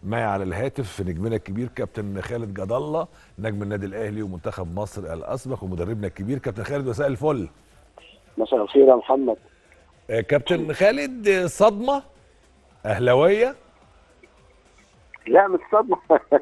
معي على الهاتف نجمنا الكبير كابتن خالد جد الله نجم النادي الاهلي ومنتخب مصر الاسبق ومدربنا الكبير كابتن خالد مساء الفل مساء الخير يا محمد آه، كابتن خالد آه، صدمه اهلاويه لا مش صدمة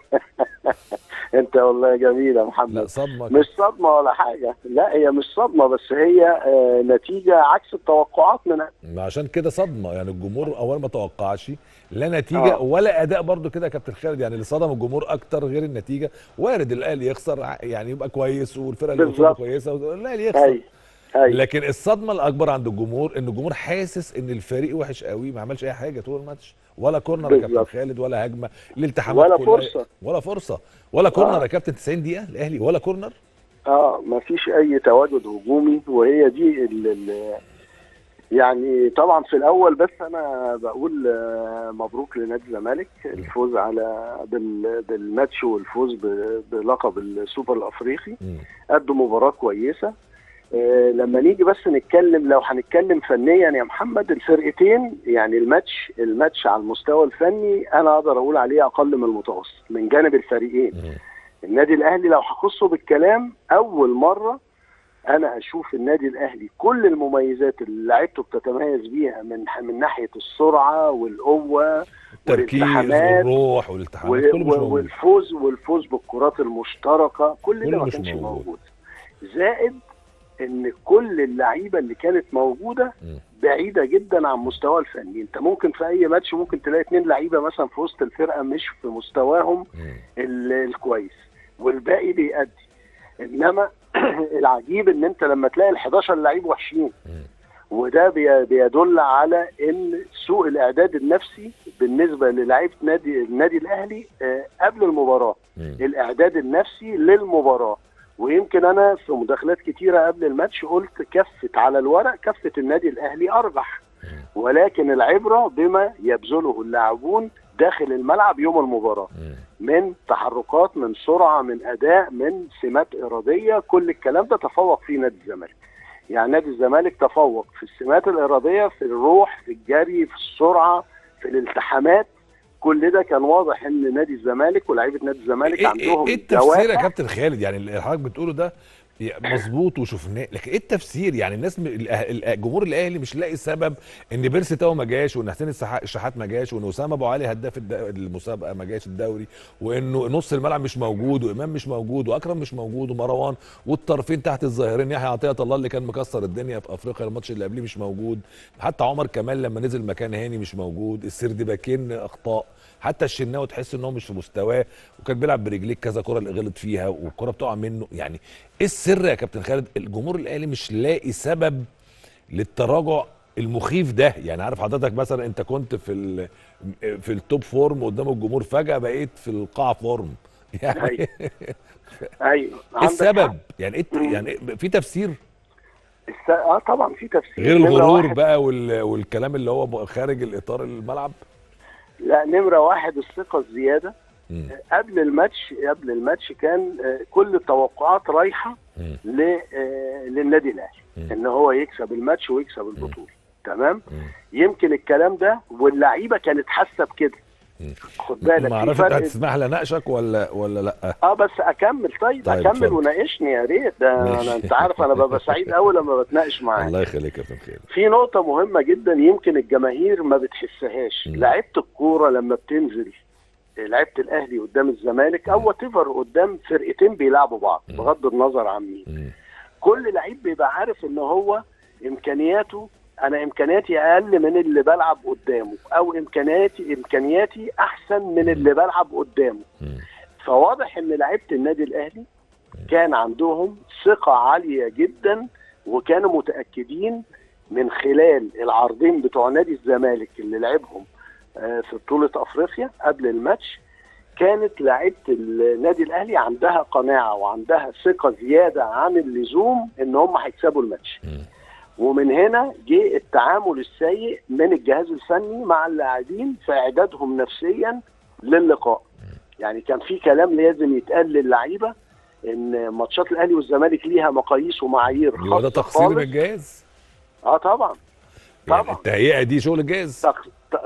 انت والله جميل يا لا محمد صدمه مش صدمة ولا حاجة لا هي مش صدمة بس هي آه، نتيجة عكس التوقعات من ما عشان كده صدمه يعني الجمهور اول ما توقعش لا نتيجه آه. ولا اداء برضو كده يا كابتن خالد يعني اللي صدم الجمهور اكتر غير النتيجه وارد الاهلي يخسر ع- يعني يبقى كويس والفرقه اللي قصاده بالظبط. كويسه والاهلي يخسر اي اي لكن الصدمه الاكبر عند الجمهور ان الجمهور حاسس ان الفريق وحش قوي ما عملش اي حاجه طول الماتش ولا كورنر يا كابتن بالظبط. خالد ولا هجمه الالتحامات ولا كلها- فرصة. ولا فرصه ولا كورنر آه. يا كابتن 90 دقيقه الاهلي ولا كورنر اه ما فيش اي تواجد هجومي وهي دي ال ال يعني طبعا في الاول بس انا بقول آه، مبروك لنادي الزمالك الفوز على بال- بالماتش والفوز ب- بلقب السوبر الافريقي مم. قدوا مباراه كويسه آه، لما نيجي بس نتكلم لو هنتكلم فنيا يا محمد الفرقتين يعني الماتش الماتش على المستوى الفني انا اقدر اقول عليه اقل من المتوسط من جانب الفريقين مم. النادي الاهلي لو هخصه بالكلام اول مره انا اشوف النادي الاهلي كل المميزات اللي لعيبته بتتميز بيها من من ناحيه السرعه والقوه التركيز والالتحامات والروح والالتحامات كله مش و- موجود والفوز والفوز بالكرات المشتركه كل كله ده ما مش كانش موجود. موجود زائد ان كل اللعيبه اللي كانت موجوده مم. بعيده جدا عن مستوى الفني انت ممكن في اي ماتش ممكن تلاقي اتنين لعيبه مثلا في وسط الفرقه مش في مستواهم مم. ال- الكويس والباقي بيأدي انما العجيب ان انت لما تلاقي ال 11 لعيب وحشين مم. وده بي- بيدل على ان سوء الاعداد النفسي بالنسبه للاعيبه نادي النادي الاهلي آه، قبل المباراه مم. الاعداد النفسي للمباراه ويمكن انا في مداخلات كتيره قبل الماتش قلت كفت على الورق كفه النادي الاهلي اربح ولكن العبره بما يبذله اللاعبون داخل الملعب يوم المباراه مم. من تحركات من سرعه من اداء من سمات اراديه كل الكلام ده تفوق فيه نادي الزمالك يعني نادي الزمالك تفوق في السمات الاراديه في الروح في الجري في السرعه في الالتحامات كل ده كان واضح ان نادي الزمالك ولاعيبه نادي الزمالك ايه عندهم ايه التفسير يا دوافع. كابتن خالد يعني اللي حضرتك بتقوله ده مظبوط وشفناه لكن ايه التفسير يعني الناس م- الأه- الجمهور الاهلي مش لاقي سبب ان بيرسي تاو ما جاش وان حسين السحا- الشحات ما جاش وان اسامه ابو علي هداف الد- المسابقه ما جاش الدوري وانه نص الملعب مش موجود وامام مش موجود واكرم مش موجود ومروان والطرفين تحت الظاهرين يحيى عطيه الله اللي كان مكسر الدنيا في افريقيا الماتش اللي قبليه مش موجود حتى عمر كمال لما نزل مكان هاني مش موجود السردباكين اخطاء حتى الشناوي تحس ان هو مش في مستواه وكان بيلعب برجليه كذا كره اللي غلط فيها والكره بتقع منه يعني ايه السر يا كابتن خالد الجمهور الاهلي مش لاقي سبب للتراجع المخيف ده يعني عارف حضرتك مثلا انت كنت في ال... في التوب فورم قدام الجمهور فجاه بقيت في القاع فورم يعني أيوة. ايه ايوه عندك السبب حق. يعني ايه يعني إيه- في تفسير الس... اه طبعا في تفسير غير نمرة الغرور واحد- بقى وال... والكلام اللي هو خارج الاطار الملعب لا نمره واحد الثقه الزياده مم. قبل الماتش قبل الماتش كان آه، كل التوقعات رايحه مم. ل... آه، للنادي الاهلي مم. ان هو يكسب الماتش ويكسب البطوله تمام مم. يمكن الكلام ده واللعيبه كانت حاسه بكده مم. خد بالك ما في اعرفش انت فرق هتسمح لي اناقشك ولا ولا لا اه بس اكمل طيب, طيب، اكمل اتفضل. وناقشني يا ريت ده ماشي. انا انت عارف انا ببقى سعيد قوي لما بتناقش معاك الله يخليك يا كابتن خالد في نقطة مهمة جدا يمكن الجماهير ما بتحسهاش مم. لعيبة الكورة لما بتنزل لعيبة الأهلي قدام الزمالك أو وات قدام فرقتين بيلعبوا بعض مم. بغض النظر عن مين مم. كل لعيب بيبقى عارف إن هو إمكانياته أنا إمكانياتي أقل من اللي بلعب قدامه أو إمكانياتي إمكانياتي أحسن من اللي بلعب قدامه مم. فواضح ان لعيبه النادي الاهلي كان عندهم ثقه عاليه جدا وكانوا متاكدين من خلال العرضين بتوع نادي الزمالك اللي لعبهم آه، في بطوله افريقيا قبل الماتش كانت لعيبه النادي الاهلي عندها قناعه وعندها ثقه زياده عن اللزوم ان هم هيكسبوا الماتش مم. ومن هنا جه التعامل السيء من الجهاز الفني مع اللاعبين في اعدادهم نفسيا للقاء يعني كان في كلام لازم يتقال للعيبه ان ماتشات الاهلي والزمالك ليها مقاييس ومعايير يبقى ده خاصه تقصير من خالص الجهاز اه طبعا يعني طبعا التهيئه دي شغل الجهاز تق- ت-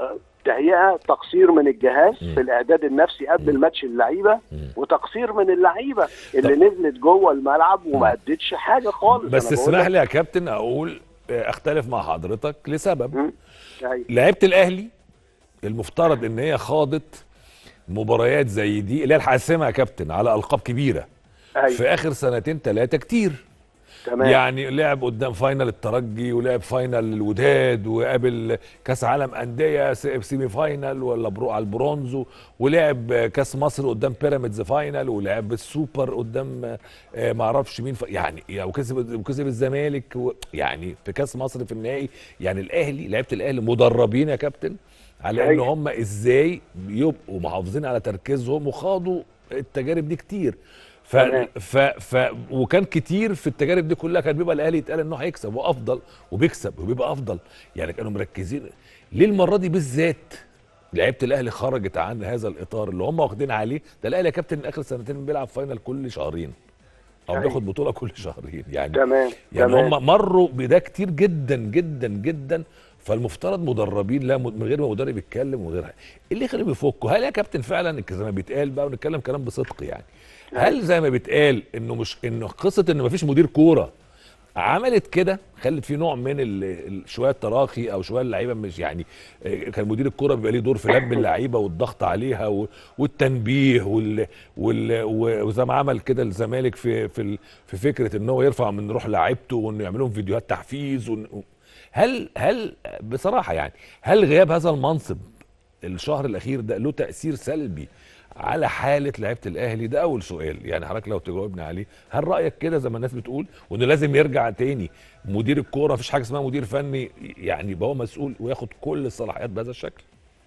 التهيئه تقصير من الجهاز مم. في الاعداد النفسي قبل مم. الماتش اللعيبه مم. وتقصير من اللعيبه اللي نزلت جوه الملعب وما مم. ادتش حاجه خالص بس أنا بقول اسمح لك. لي يا كابتن اقول آه، اختلف مع حضرتك لسبب مم. أيوة. لعيبه الاهلي المفترض ان هي خاضت مباريات زي دي اللي هي الحاسمه يا كابتن على القاب كبيره أيوة. في اخر سنتين ثلاثه كتير تمام يعني لعب قدام فاينل الترجي ولعب فاينل الوداد وقابل كاس عالم انديه س- سيمي فاينل ولا برو على البرونز ولعب كاس مصر قدام بيراميدز فاينل ولعب السوبر قدام آه، ما اعرفش مين ف... يعني يعني وكسب وكسب الزمالك و... يعني في كاس مصر في النهائي يعني الاهلي لعيبه الاهلي مدربين يا كابتن على ان أيوة. هم ازاي يبقوا محافظين على تركيزهم وخاضوا التجارب دي كتير ف... تمام. ف... ف... وكان كتير في التجارب دي كلها كان بيبقى الاهلي يتقال انه هيكسب وافضل وبيكسب وبيبقى افضل يعني كانوا مركزين ليه المره دي بالذات لعيبه الاهلي خرجت عن هذا الاطار اللي هم واخدين عليه ده الاهلي يا كابتن اخر سنتين بيلعب فاينل كل شهرين او أيوة. بياخد بطوله كل شهرين يعني تمام يعني تمام. هم مروا بده كتير جدا جدا جدا فالمفترض مدربين لا من غير ما مدرب يتكلم وغير حاجة. إيه اللي يخليهم يفكوا هل يا كابتن فعلا زي ما بيتقال بقى ونتكلم كلام بصدق يعني هل زي ما بيتقال انه مش انه قصه ان مفيش مدير كوره عملت كده خلت في نوع من ال- ال- شويه التراخي او شويه اللعيبه مش يعني آه، كان مدير الكوره بيبقى ليه دور في لم اللعيبه والضغط عليها و- والتنبيه وال وال و- وزي ما عمل كده الزمالك في في ال- في فكره ان هو يرفع من روح لعيبته وانه يعمل لهم فيديوهات تحفيز ون- هل هل بصراحه يعني هل غياب هذا المنصب الشهر الاخير ده له تاثير سلبي على حاله لعيبه الاهلي ده اول سؤال يعني حضرتك لو تجاوبنا عليه هل رايك كده زي ما الناس بتقول وانه لازم يرجع تاني مدير الكوره مفيش حاجه اسمها مدير فني يعني يبقى هو مسؤول وياخد كل الصلاحيات بهذا الشكل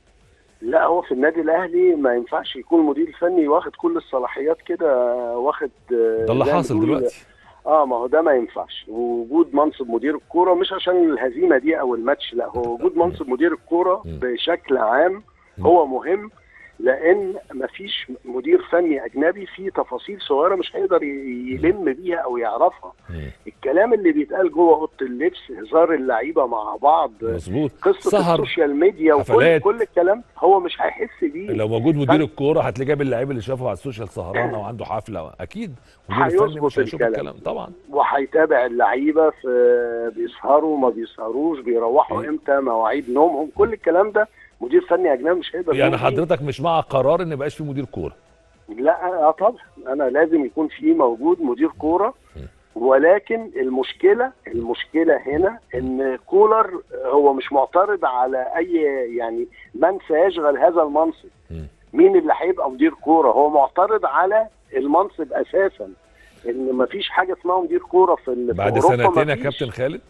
لا هو في النادي الاهلي ما ينفعش يكون مدير فني واخد كل الصلاحيات كده واخد آه، ده اللي زي ما حاصل بنقول- دلوقتي اه ما هو ده ما ينفعش وجود منصب مدير الكوره مش عشان الهزيمه دي او الماتش لا هو وجود منصب مدير الكوره مم. بشكل عام هو مهم لان مفيش مدير فني اجنبي فيه تفاصيل صغيره مش هيقدر ي- يلم بيها او يعرفها مم. الكلام اللي بيتقال جوه اوضه اللبس هزار اللعيبه مع بعض مظبوط قصه سهر السوشيال ميديا وكل حفلات. كل الكلام هو مش هيحس بيه لو موجود مدير فن- الكوره هتلاقيه جايب اللعيب اللي شافه على السوشيال سهران او عنده حفله اكيد مدير الفني هيظبط مش هيشوف الكلام. الكلام طبعا وهيتابع اللعيبه في بيسهروا ما بيسهروش بيروحوا إيه. امتى مواعيد نومهم كل الكلام ده مدير فني اجنبي مش هيقدر يعني يقوم بيه. حضرتك مش مع قرار ان يبقاش في مدير كوره لا آه طبعا انا لازم يكون في موجود مدير كوره ولكن المشكله المشكله هنا ان كولر هو مش معترض على اي يعني من سيشغل هذا المنصب مم. مين اللي هيبقى مدير كوره هو معترض على المنصب اساسا ان مفيش حاجه اسمها مدير كوره في ال- في بعد أوروبا سنتين يا مفيش. كابتن خالد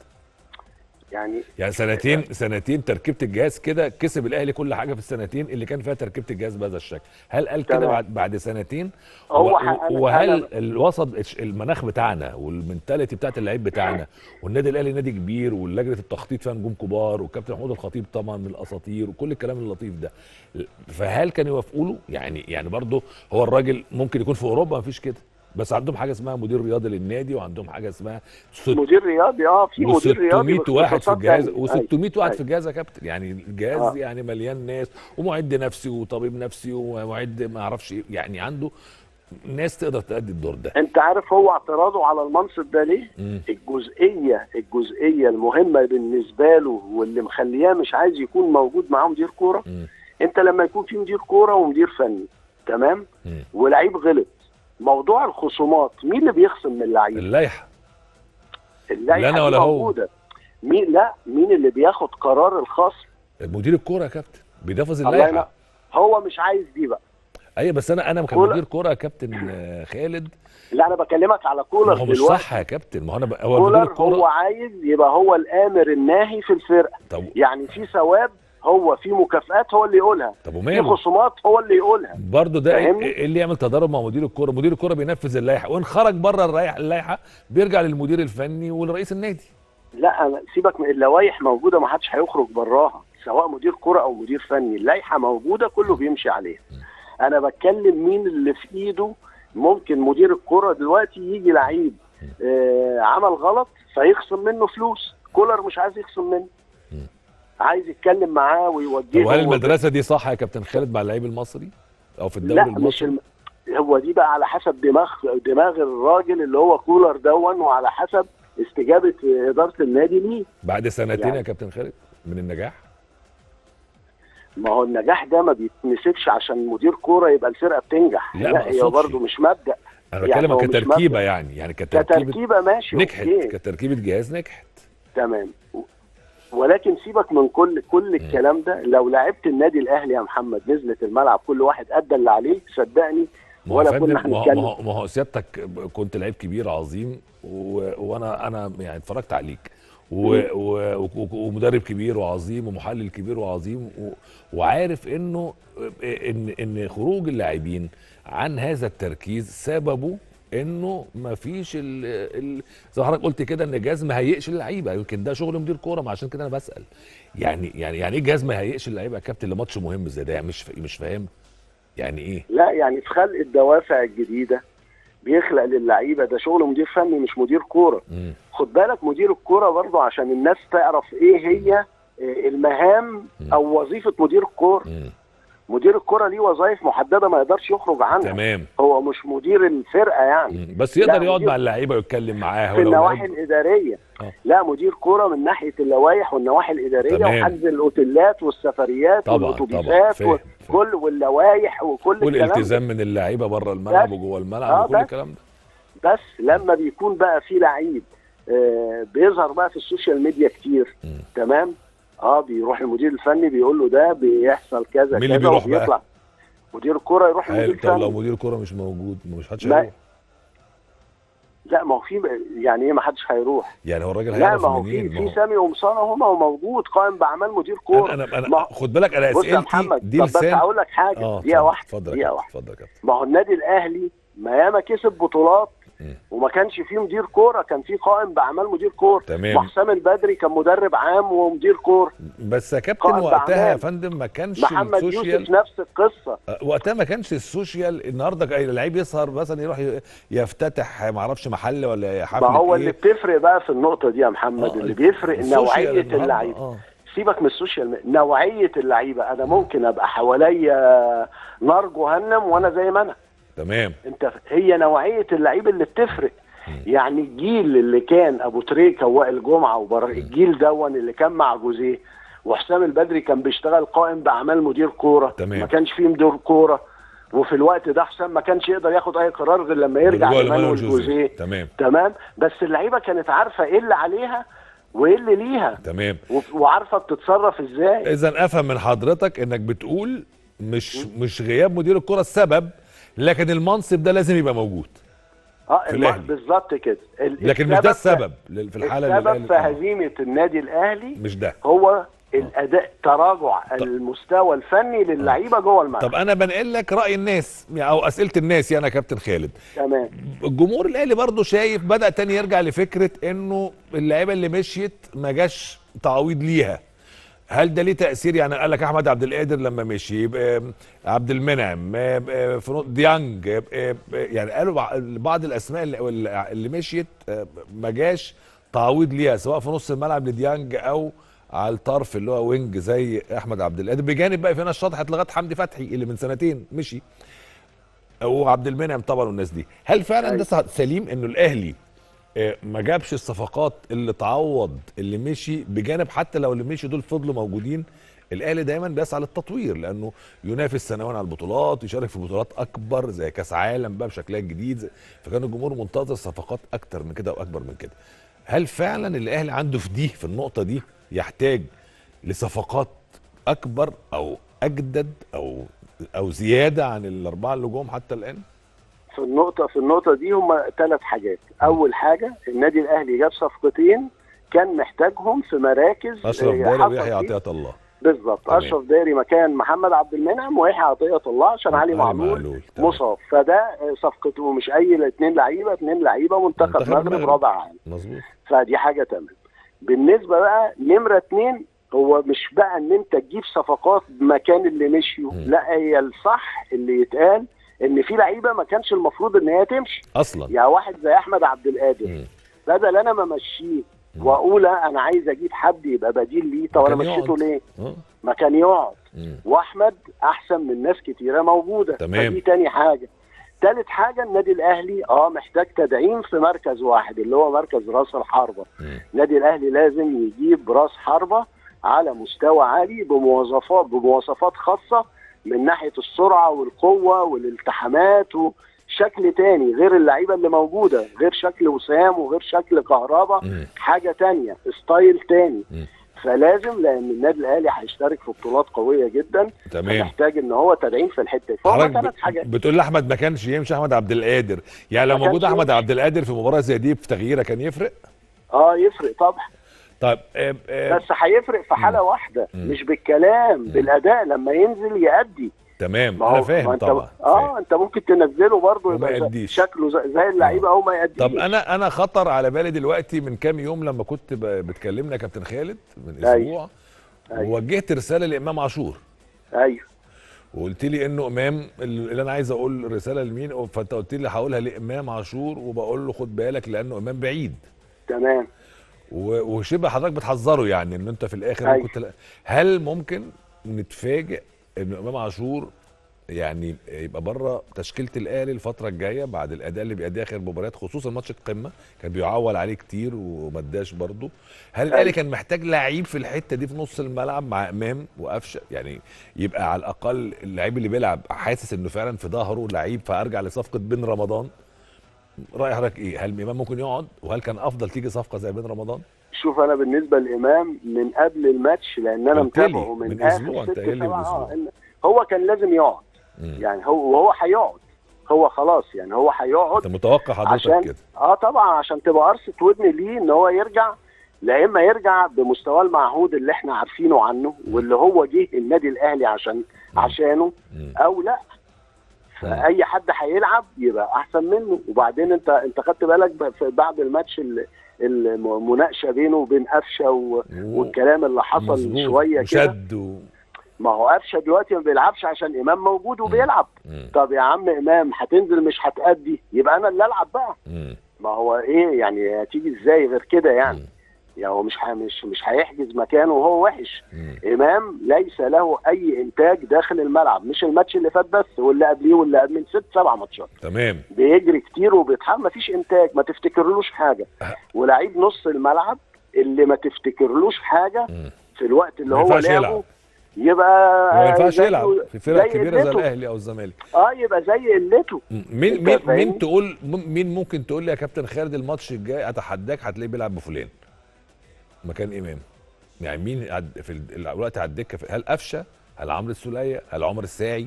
يعني يعني سنتين سنتين تركيبه الجهاز كده كسب الاهلي كل حاجه في السنتين اللي كان فيها تركيبه الجهاز بهذا الشكل هل قال كده تمام. بعد بعد سنتين هو و- ح- أنا- وهل أنا- الوسط المناخ بتاعنا والمنتاليتي بتاعت اللعيب بتاعنا والنادي الاهلي نادي كبير ولجنه التخطيط فيها نجوم كبار والكابتن محمود الخطيب طبعا من الاساطير وكل الكلام اللطيف ده فهل كانوا يوافقوا له يعني يعني برضه هو الراجل ممكن يكون في اوروبا مفيش كده بس عندهم حاجه اسمها مدير رياضي للنادي وعندهم حاجه اسمها ست مدير رياضي اه في مدير رياضي و600 واحد في باختصاصات الجهاز تانية. و600 أيوة. واحد أيوة. في الجهاز يا كابتن يعني الجهاز آه. يعني مليان ناس ومعد نفسي وطبيب نفسي ومعد ما اعرفش ايه يعني عنده ناس تقدر تأدي الدور ده انت عارف هو اعتراضه على المنصب ده ليه؟ مم. الجزئيه الجزئيه المهمه بالنسبه له واللي مخلياه مش عايز يكون موجود معاه مدير كوره مم. انت لما يكون في مدير كوره ومدير فني تمام؟ مم. ولعيب غلط موضوع الخصومات مين اللي بيخصم من اللعيب؟ اللائحه اللائحه لا أنا دي ولا هو. موجوده مين لا مين اللي بياخد قرار الخصم؟ مدير الكوره يا كابتن بينفذ الله ينور. اللائحه هو مش عايز دي بقى ايوه بس انا انا كولر- كمدير كوره يا كابتن آه، خالد لا انا بكلمك على ما كولر هو مش دلوقتي صح يا كابتن ما هو انا ب- هو مدير كولر هو الكوره عايز يبقى هو الامر الناهي في الفرقه طب يعني في ثواب هو في مكافآت هو اللي يقولها طب في وماله خصومات هو اللي يقولها برضه ده فاهمني؟ ايه إيه اللي يعمل تضارب مع مدير الكوره مدير الكوره بينفذ اللائحه وان خرج بره اللائحه اللائحه بيرجع للمدير الفني ولرئيس النادي لا أنا- سيبك من اللوائح موجوده ما حدش هيخرج براها سواء مدير كره او مدير فني اللائحه موجوده كله بيمشي عليها انا بتكلم مين اللي في ايده ممكن مدير الكره دلوقتي يجي لعيب آه عمل غلط فيخصم منه فلوس كولر مش عايز يخصم منه عايز يتكلم معاه طب ويوجهه وهل المدرسه دي صح يا كابتن خالد مع اللعيب المصري او في الدوري لا مش المصري الم... هو دي بقى على حسب دماغ دماغ الراجل اللي هو كولر دون وعلى حسب استجابه اداره النادي ليه بعد سنتين يعني- يا كابتن خالد من النجاح ما هو النجاح ده ما بيتنسبش عشان مدير كوره يبقى الفرقه بتنجح لا، ما لا هي أقصدش. برضه مش مبدا انا يعني بتكلم هو مش كتركيبه يعني يعني كتركيبه كتركيبه ماشي نجحت أوكي. كتركيبه جهاز نجحت تمام ولكن سيبك من كل كل الكلام ده لو لعبت النادي الاهلي يا محمد نزلت الملعب كل واحد ادى اللي عليه صدقني ما هو ولا فندم، كنا ما هو- ما هنتكلم هو- ما هو سيادتك كنت لعيب كبير عظيم و... وانا انا يعني اتفرجت عليك و... و... و... ومدرب كبير وعظيم ومحلل كبير وعظيم و... وعارف انه ان ان خروج اللاعبين عن هذا التركيز سببه انه ما فيش ال... ال... زي ما حضرتك قلت كده ان الجهاز ما هيئش اللعيبه يمكن ده شغل مدير كوره ما عشان كده انا بسال يعني يعني يعني ايه الجهاز ما هيئش اللعيبه يا كابتن لماتش مهم زي ده يعني مش ف... مش فاهم يعني ايه لا يعني في خلق الدوافع الجديده بيخلق للعيبه ده شغل مدير فني مش مدير كوره مم. خد بالك مدير الكوره برضه عشان الناس تعرف ايه هي آه، المهام او وظيفه مدير الكوره مم. مدير الكوره ليه وظائف محدده ما يقدرش يخرج عنها تمام هو مش مدير الفرقه يعني مم. بس يقدر لا، يقعد مدير- مع اللعيبه ويتكلم معاها في ولو النواحي لعيب- الاداريه آه. لا مدير كوره من ناحيه اللوائح والنواحي الاداريه تمام. وحجز الاوتيلات والسفريات طبعاً، طبعاً، والاتوبيسات فاهم، وكل واللوائح وكل الكلام ده. والالتزام من اللعيبه بره الملعب بس. وجوه الملعب آه، وكل بس. الكلام ده بس لما بيكون بقى في لعيب آه، بيظهر بقى في السوشيال ميديا كتير مم. تمام اه بيروح المدير الفني بيقول له ده بيحصل كذا مين اللي كذا بيروح بقى؟ وبيطلع مدير الكوره يروح حلو المدير طب لو الفني مدير كوره مش موجود مش حدش ما- هيروح لا ما هو في يعني ايه ما حدش هيروح يعني هو الراجل لا هيعرف ما هو منين في ما في سامي ومصانه هما وموجود قائم باعمال مدير كوره انا انا, ما- أنا خد بالك انا بص يا اسئلتي محمد دي طب بس لسان هقول لك حاجه اه دقيقه واحده اتفضل يا دقيقه كابتن، واحده اتفضل يا كابتن ما هو النادي الاهلي ما ياما كسب بطولات مم. وما كانش فيه مدير كوره كان فيه قائم باعمال مدير كوره تمام. وحسام البدري كان مدرب عام ومدير كوره بس يا كابتن قائد وقتها يا بأعمال. فندم ما كانش محمد السوشيال يوسف نفس القصه آه، وقتها ما كانش السوشيال النهارده أي لعيب يسهر مثلا يروح ي- يفتتح ما اعرفش محل ولا حفله ما هو اللي ايه بتفرق بقى في النقطه دي يا محمد آه، اللي بيفرق السوشيال نوعيه النهاردة، اللعيبه اه سيبك من السوشيال ميديا نوعيه اللعيبه انا ممكن ابقى حواليا نار جهنم وانا زي ما انا تمام انت هي نوعيه اللعيب اللي بتفرق يعني الجيل اللي كان ابو تريكه ووائل جمعه وبر الجيل دون اللي كان مع جوزيه وحسام البدري كان بيشتغل قائم باعمال مدير كوره تمام. ما كانش فيه مدير كوره وفي الوقت ده حسام ما كانش يقدر ياخد اي قرار غير لما يرجع بالرجوع لمانويل لمانويل جوزيه. جوزيه تمام تمام بس اللعيبه كانت عارفه ايه اللي عليها وايه اللي ليها تمام و- وعارفه بتتصرف ازاي اذا افهم من حضرتك انك بتقول مش مش غياب مدير الكره السبب لكن المنصب ده لازم يبقى موجود اه في الم- الأهلي. بالظبط كده ال- لكن مش ده السبب السبب لل- في الحاله اللي السبب الأهلي- في آه، هزيمه النادي الاهلي مش ده هو الاداء تراجع المستوى الفني للعيبه جوه الملعب طب انا بنقل لك راي الناس او اسئله الناس يعني يا كابتن خالد تمام الجمهور الاهلي برضه شايف بدا تاني يرجع لفكره انه اللعيبه اللي مشيت ما جاش تعويض ليها هل ده ليه تاثير يعني قال لك احمد عبد القادر لما مشي يبقى عبد المنعم آه، فنو- ديانج آه، يعني قالوا بع- بعض الاسماء اللي اللي مشيت آه، ما جاش تعويض ليها سواء في نص الملعب لديانج او على الطرف اللي هو وينج زي احمد عبد القادر بجانب بقى في ناس شطحت لغايه حمدي فتحي اللي من سنتين مشي وعبد المنعم طبعا والناس دي هل فعلا ده صح- سليم انه الاهلي آه، ما جابش الصفقات اللي تعوض اللي مشي بجانب حتى لو اللي مشي دول فضلوا موجودين الاهلي دايما بيسعى للتطوير لانه ينافس سنويا على البطولات يشارك في بطولات اكبر زي كاس عالم بقى بشكلها الجديد زي- فكان الجمهور منتظر صفقات اكتر من كده واكبر من كده هل فعلا الاهلي عنده في دي في النقطه دي يحتاج لصفقات اكبر او اجدد او او زياده عن الاربعه اللي جم حتى الان في النقطه في النقطه دي هم ثلاث حاجات اول حاجه النادي الاهلي جاب صفقتين كان محتاجهم في مراكز اشرف آه، داري حصل ويحيى فيه- عطيه الله بالظبط تمام. اشرف داري مكان محمد عبد المنعم ويحيى عطيه الله عشان علي علي معلول معلول، تمام. مصاب فده آه، صفقته مش اي اثنين لعيبه اثنين لعيبه منتخب منتخب مغرب المغرب. رابع عام مظبوط فدي حاجه تمام بالنسبه بقى نمره اتنين هو مش بقى ان انت تجيب صفقات مكان اللي مشيوا مم. لا هي الصح اللي يتقال ان في لعيبه ما كانش المفروض ان هي تمشي اصلا يعني واحد زي احمد عبد القادر مم. بدل انا ما امشيه واقول انا عايز اجيب حد يبقى بديل ليه طب انا كان مشيته يقعد. ليه؟ اه ما كان يقعد مم. واحمد احسن من ناس كتيره موجوده تمام. فدي تاني حاجه تالت حاجه النادي الاهلي اه محتاج تدعيم في مركز واحد اللي هو مركز راس الحربه مم. النادي الاهلي لازم يجيب راس حربه على مستوى عالي بمواصفات بمواصفات خاصه من ناحيه السرعه والقوه والالتحامات وشكل تاني غير اللعيبه اللي موجوده غير شكل وسام وغير شكل كهربا مم. حاجه تانية ستايل تاني مم. فلازم لان النادي الاهلي هيشترك في بطولات قويه جدا تمام محتاج ان هو تدعيم في الحته دي فهم حضرتك ثلاث ب- حاجات بتقول لي احمد ما كانش يمشي احمد عبد القادر يعني لو ما موجود كانش احمد يمشي. عبد القادر في مباراه زي دي في تغييره كان يفرق اه يفرق طبعا طيب آه، آه، بس هيفرق في حاله واحده مم. مش بالكلام بالاداء لما ينزل يأدي تمام ما انا هو- ما فاهم انت طبعا اه فاهم. انت ممكن تنزله برضه وما يبقى زي- يأديش. شكله زي, زي اللعيبه او ما يأديش طب انا انا خطر على بالي دلوقتي من كام يوم لما كنت ب- بتكلمنا يا كابتن خالد من أيوة. اسبوع أيوة. ووجهت رساله لامام عاشور ايوه وقلت لي انه امام اللي انا عايز اقول رساله لمين فانت قلت لي هقولها لامام عاشور وبقول له خد بالك لانه امام بعيد تمام و- وشبه حضرتك بتحذره يعني ان انت في الاخر أيوة. ممكن تلا... هل ممكن نتفاجئ ان امام عاشور يعني يبقى بره تشكيله الاهلي الفتره الجايه بعد الاداء اللي بيأديه اخر مباريات خصوصا ماتش القمه كان بيعول عليه كتير وما اداش برضه هل الاهلي أيوة. كان محتاج لعيب في الحته دي في نص الملعب مع امام وقفشه يعني يبقى على الاقل اللعيب اللي بيلعب حاسس انه فعلا في ظهره لعيب فارجع لصفقه بن رمضان راي حضرتك ايه هل امام ممكن يقعد وهل كان افضل تيجي صفقه زي بن رمضان شوف انا بالنسبه للامام من قبل الماتش لان انا قلت لي متابعه من, من اخر أسبوع، ست أنت قايل لي من سبع أسبوع. آه إن- هو كان لازم يقعد مم. يعني هو وهو هيقعد هو خلاص يعني هو هيقعد انت متوقع حضرتك عشان كده اه طبعا عشان تبقى قرصه ودن ليه ان هو يرجع لا اما يرجع بمستواه المعهود اللي احنا عارفينه عنه واللي هو جه النادي الاهلي عشان عشانه مم. او لا فاي حد هيلعب يبقى احسن منه وبعدين انت انت خدت بالك ب- في- بعد الماتش ال- المناقشه بينه وبين قفشه و- والكلام اللي حصل مظبوط. شويه كده وشد و... ما هو قفشه دلوقتي ما بيلعبش عشان امام موجود وبيلعب مم. طب يا عم امام هتنزل مش هتأدي يبقى انا اللي العب بقى مم. ما هو ايه يعني هتيجي ازاي غير كده يعني مم. يعني هو مش ح- مش مش هيحجز مكانه وهو وحش مم. امام ليس له اي انتاج داخل الملعب مش الماتش اللي فات بس واللي قبليه واللي قبل من ست سبع ماتشات تمام بيجري كتير وبيتحمل مفيش انتاج ما تفتكرلوش حاجه أه. ولعيب نص الملعب اللي ما تفتكرلوش حاجه مم. في الوقت اللي ما هو ينفعش لعبه يلعب. يبقى ما ينفعش زيه- يلعب في فرق زي كبيره زي قلته. الاهلي او الزمالك اه يبقى زي قلته مم. مين أنت مين فاهمني؟ مين تقول م- مين ممكن تقول لي يا كابتن خالد الماتش الجاي اتحداك هتلاقيه بيلعب بفلان مكان امام يعني مين عد- في ال- الوقت على الدكه في- هل قفشه هل عمرو السوليه هل عمر الساعي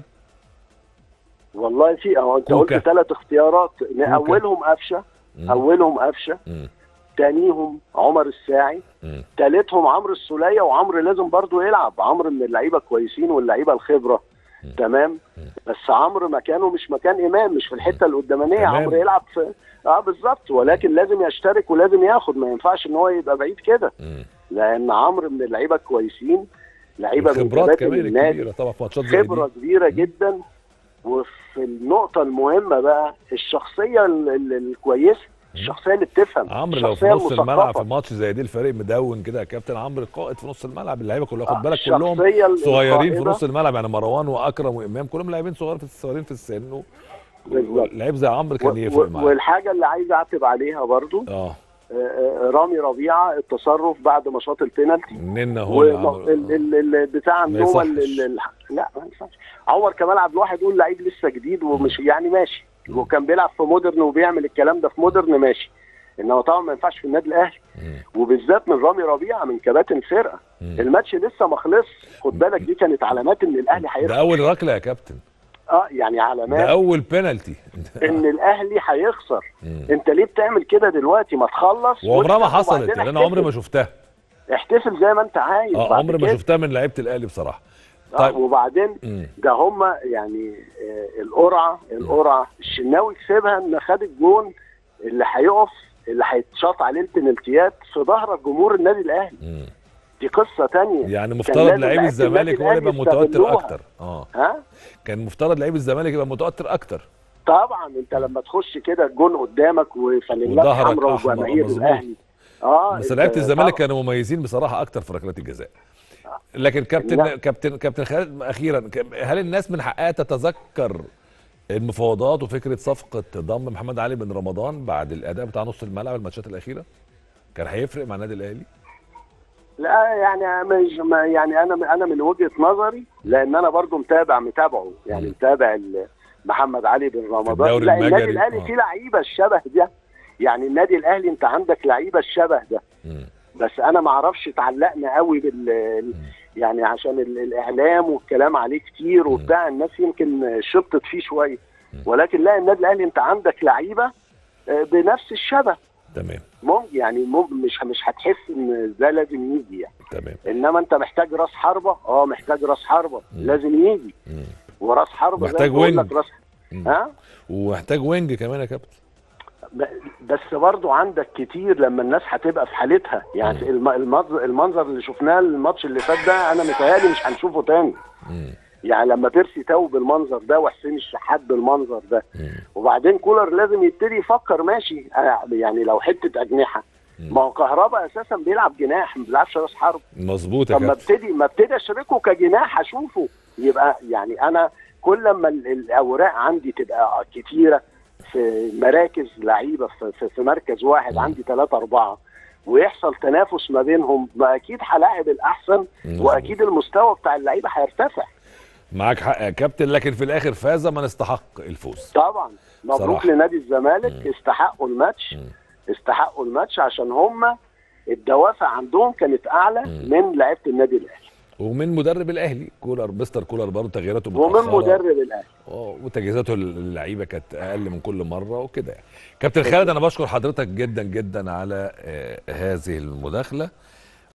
والله في اهو انت كوكا. قلت ثلاث اختيارات اولهم قفشه مم. اولهم قفشه مم. تانيهم عمر الساعي مم. تالتهم عمرو السوليه وعمرو لازم برضو يلعب عمرو من اللعيبه كويسين واللعيبه الخبره مم. تمام مم. بس عمرو مكانه مش مكان امام مش في الحته القدامانيه تمام. عمرو يلعب في اه بالظبط ولكن لازم يشترك ولازم ياخد ما ينفعش ان هو يبقى بعيد كده مم. لان عمرو من اللعيبه الكويسين لعيبه من الخبرات كباتن كمان النادي الكبيره طبعا في ماتشات زي خبره دي كبيره جدا وفي النقطه المهمه بقى الشخصيه ال- ال- الكويسه الشخصيه اللي بتفهم عمرو لو في الشخصية نص الملعب المثقفة. في ماتش زي دي الفريق مدون كده يا كابتن عمرو قائد في نص الملعب اللعيبه كلها خد بالك كلهم الشخصية صغيرين في القائدة- نص الملعب يعني مروان واكرم وامام كلهم لاعبين صغار في صغيرين في السن و- بالظبط. لعيب زي عمرو كان و- يفرق و- معاه والحاجه اللي عايز اعتب عليها برضو اه آه، آه، رامي ربيعه التصرف بعد ما شاط البينالتي مننا هو اللي عمل- والبتاع عندهم يصحش. ال- ال- ال- لا ما ينفعش عمر كمال عبد الواحد يقول لعيب لسه جديد ومش يعني ماشي وكان بيلعب في مودرن وبيعمل الكلام ده في مودرن ماشي انما طبعا ما ينفعش في النادي الاهلي مم. وبالذات من رامي ربيعه من كباتن الفرقه مم. الماتش لسه ما خلص خد بالك دي كانت علامات ان الاهلي ده هيخسر اول ركله يا كابتن اه يعني ده علامات اول بينالتي ان الاهلي هيخسر مم. انت ليه بتعمل كده دلوقتي ما تخلص وعمرها ما واكسب حصلت وبعدين يعني انا عمري ما احتفل. شفتها احتفل زي ما انت عايز اه بعد عمري ما كده. شفتها من لعيبه الاهلي بصراحه آه، طيب وبعدين مم. ده هم يعني آه، القرعه القرعه الشناوي كسبها ان خد الجون اللي هيقف اللي هيتشاط عليه البنالتيات في ظهر جمهور النادي الاهلي مم. دي قصه تانية يعني كان مفترض لازم لعيب لعيبة الزمالك النادي هو اللي يبقى الأهلي متوتر يستغلوها. اكتر اه ها كان مفترض لعيب الزمالك يبقى متوتر اكتر طبعا انت لما تخش كده الجون قدامك وفانيلات وظهرك حمراء أحمر، وجماهير مظبوط. الاهلي اه بس أنت لعيبه الزمالك طبعاً. كانوا مميزين بصراحه اكتر في ركلات الجزاء لكن كابتن لا. كابتن كابتن خالد اخيرا ك- هل الناس من حقها تتذكر المفاوضات وفكره صفقه ضم محمد علي بن رمضان بعد الاداء بتاع نص الملعب الماتشات الاخيره كان هيفرق مع النادي الاهلي لا يعني مش ما يعني انا انا من وجهه نظري لان انا برضو متابع متابعه يعني مم. متابع ال- محمد علي بن رمضان الدوري لا النادي المجري. الاهلي آه. فيه لعيبه الشبه ده يعني النادي الاهلي انت عندك لعيبه الشبه ده مم. بس انا ما اعرفش اتعلقنا قوي بال يعني عشان ال- الاعلام والكلام عليه كتير وبتاع الناس يمكن شطت فيه شويه ولكن لا النادي الاهلي انت عندك لعيبه آه، بنفس الشبه تمام ممكن يعني ممكن مش مش هتحس ان ده لازم يجي يعني تمام انما انت محتاج راس حربه اه محتاج راس حربه مم. لازم يجي مم. وراس حربه زي محتاج ما بقول وينج. لك راس مم. ها ومحتاج وينج كمان يا كابتن ب- بس برضو عندك كتير لما الناس هتبقى في حالتها يعني مم. الم- المنظر, المنظر اللي شفناه الماتش اللي فات ده انا متهيألي مش هنشوفه تاني مم. يعني لما بيرسي تاو بالمنظر ده وحسين الشحات بالمنظر ده مم. وبعدين كولر لازم يبتدي يفكر ماشي آه، يعني لو حته اجنحه مم. ما هو كهربا اساسا بيلعب جناح ما بيلعبش راس حرب مظبوط يا طب ما كابتن ابتدي ما ابتدي اشركه كجناح اشوفه يبقى يعني انا كل ما ال- الاوراق عندي تبقى كتيره في مراكز لعيبه في, في, في مركز واحد مم. عندي ثلاثه اربعه ويحصل تنافس ما بينهم ما اكيد هلاعب الاحسن مظبوط. واكيد المستوى بتاع اللعيبه هيرتفع معاك حق يا كابتن لكن في الاخر فاز من استحق الفوز طبعا مبروك صراحة. لنادي الزمالك مم. استحقوا الماتش مم. استحقوا الماتش عشان هم الدوافع عندهم كانت اعلى مم. من لعيبه النادي الاهلي ومن مدرب الاهلي كولر مستر كولر برضه تغييراته ومن متأخرة. مدرب الاهلي اه وتجهيزاته اللعيبه كانت اقل من كل مره وكده يعني كابتن خالد انا بشكر حضرتك جدا جدا على آه، هذه المداخله